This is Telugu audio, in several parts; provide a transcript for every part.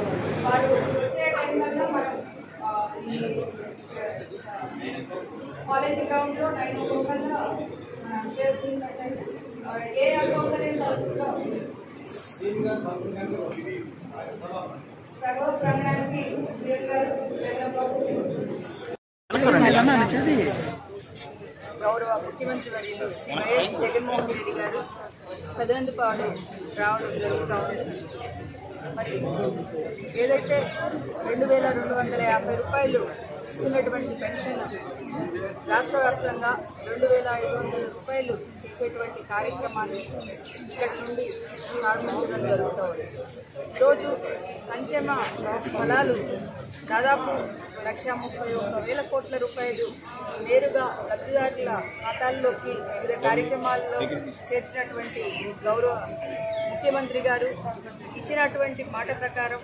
వారు వచ్చే టైంలో మనం ఆ, ఈ కాలేజ్ గ్రౌండ్ లో నైన్ ఓ క్లాక్ కల్లా మనం చేరుకున్నట్టయితే ఆ, ఏ అసౌకర్యం కలుగుతుందో సగవ ప్రాంగణానికి సీఎం గారు వెళ్ళడం గౌరవ ముఖ్యమంత్రి వర్యులు శ్రీ వైఎస్ జగన్మోహన్ రెడ్డి గారు కదనందుపాడు రావడం జరుగుతూ ఉంది మరి ఏదైతే రెండు వేల రెండు వందల యాభై రూపాయలు ఇస్తున్నటువంటి పెన్షన్ రాష్ట్ర వ్యాప్తంగా రెండు వేల ఐదు వందల రూపాయలు చేసేటువంటి కార్యక్రమాన్ని ఇక్కడ నుండి ప్రారంభించడం జరుగుతూ ఉంది ఈరోజు సంక్షేమ ఫలాలు దాదాపు లక్ష ముప్పై ఒక్క వేల కోట్ల రూపాయలు నేరుగా లబ్ధిదారుల ఖాతాల్లోకి వివిధ కార్యక్రమాల్లో చేర్చినటువంటి గౌరవ ముఖ్యమంత్రి గారు ఇచ్చినటువంటి మాట ప్రకారం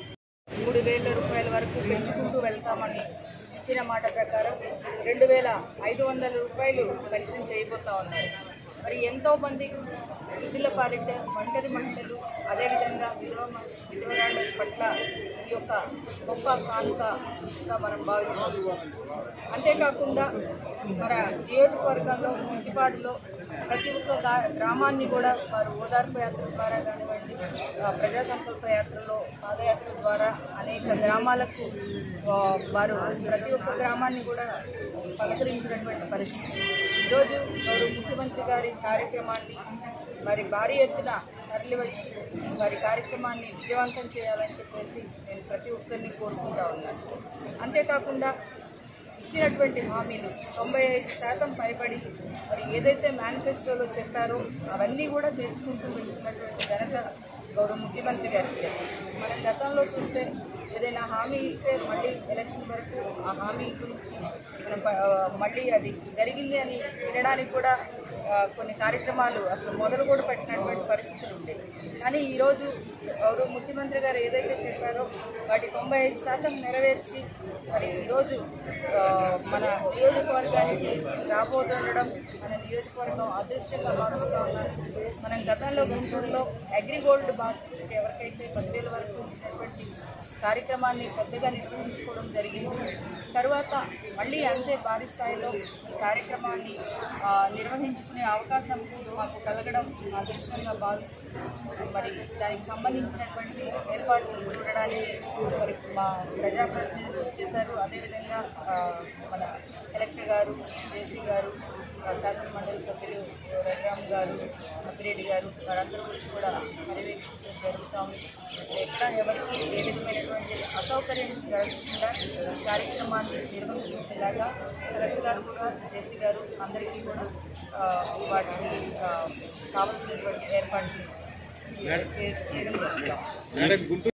మూడు వేల రూపాయల వరకు పెంచుకుంటూ వెళ్తామని ఇచ్చిన మాట ప్రకారం రెండు వేల ఐదు వందల రూపాయలు పెన్షన్ చేయబోతా ఉన్నారు మరి ఎంతో మంది వృద్ధుల పాలిట ఒంటరి మహిళలు అదేవిధంగా విధవ మ- విధవరాళ్ళ పట్ల ఈ యొక్క గొప్ప కానుకగా మనం భావిస్తున్నాం అంతేకాకుండా మన నియోజకవర్గంలో ఇంటిపాడులో ప్రతి ఒక్క గా- గ్రామాన్ని కూడా వారు ఓదార్పు యాత్ర ద్వారా కానివ్వండి ఆ, ప్రజా సంకల్ప యాత్రలో పాదయాత్ర ద్వారా అనేక గ్రామాలకు ఆ, వారు ప్రతి ఒక్క గ్రామాన్ని కూడా పలకరించినటువంటి పరిస్థితి ఈరోజు గౌరవ ముఖ్యమంత్రి గారి కార్యక్రమాన్ని మరి భారీ ఎత్తున తరలివచ్చి వారి కార్యక్రమాన్ని విజయవంతం చేయాలని చెప్పేసి నేను ప్రతి ఒక్కరిని కోరుకుంటా ఉన్నాను అంతేకాకుండా ఇచ్చినటువంటి హామీలు తొంభై ఐదు శాతం పైబడి మరి ఏదైతే మేనిఫెస్టోలో చెప్పారో అవన్నీ కూడా చేసుకుంటూ వెళ్తున్నటువంటి ఘనత గౌరవ ముఖ్యమంత్రి గారికి మనం గతంలో చూస్తే ఏదైనా హామీ ఇస్తే మళ్ళీ ఎలక్షన్ వరకు ఆ హామీ గురించి మనం ప- ఆ, మళ్ళీ అది జరిగింది అని వినడానికి కూడా ఆ, కొన్ని కార్యక్రమాలు అసలు మొదలు కూడా పెట్టినటువంటి పరిస్థితులు ఉండేవి కానీ ఈరోజు గౌరవ ముఖ్యమంత్రి గారు ఏదైతే చెప్పారో వాటి తొంభై ఐదు శాతం నెరవేర్చి మరి ఈరోజు ఆ, మన నియోజకవర్గానికి రాబోతుండడం మన నియోజకవర్గం అదృష్టంగా భావిస్తూ ఉన్నారు మనం గతంలో గుంటూరులో అగ్రిగోల్డ్ బాస్కెట్ ఎవరికైతే పదివేల వరకు ఇచ్చినటువంటి కార్యక్రమాన్ని పెద్దగా నిర్వహించుకోవడం జరిగింది తర్వాత మళ్ళీ అంతే భారీ స్థాయిలో ఈ కార్యక్రమాన్ని ఆ, నిర్వహించుకునే అవకాశం మాకు కలగడం అదృష్టంగా భావిస్తూ మరి దానికి సంబంధించినటువంటి ఏర్పాట్లు చూడడానికి మరి మా ప్రజాప్రతినిధులు చేశారు అదేవిధంగా ఆ, మన కలెక్టర్ గారు జేసీ గారు ఆ, శాసన మండలి సభ్యులు రఘురామ్ గారు అప్పిరెడ్డి గారు వారందరూ గురించి కూడా పర్యవేక్షించడం జరుగుతూ ఉంది ఎక్కడ ఎవరికి ఏ విధమైనటువంటి అసౌకర్యం జరగకుండా ఈ కార్యక్రమాన్ని నిర్వహించేలాగా కలెక్టర్ గారు కూడా జేసీ గారు అందరికీ కూడా ఆ, వాటికి ఆ, కావలసినటువంటి ఏర్పాట్లు చే- చేయడం జరుగుతాం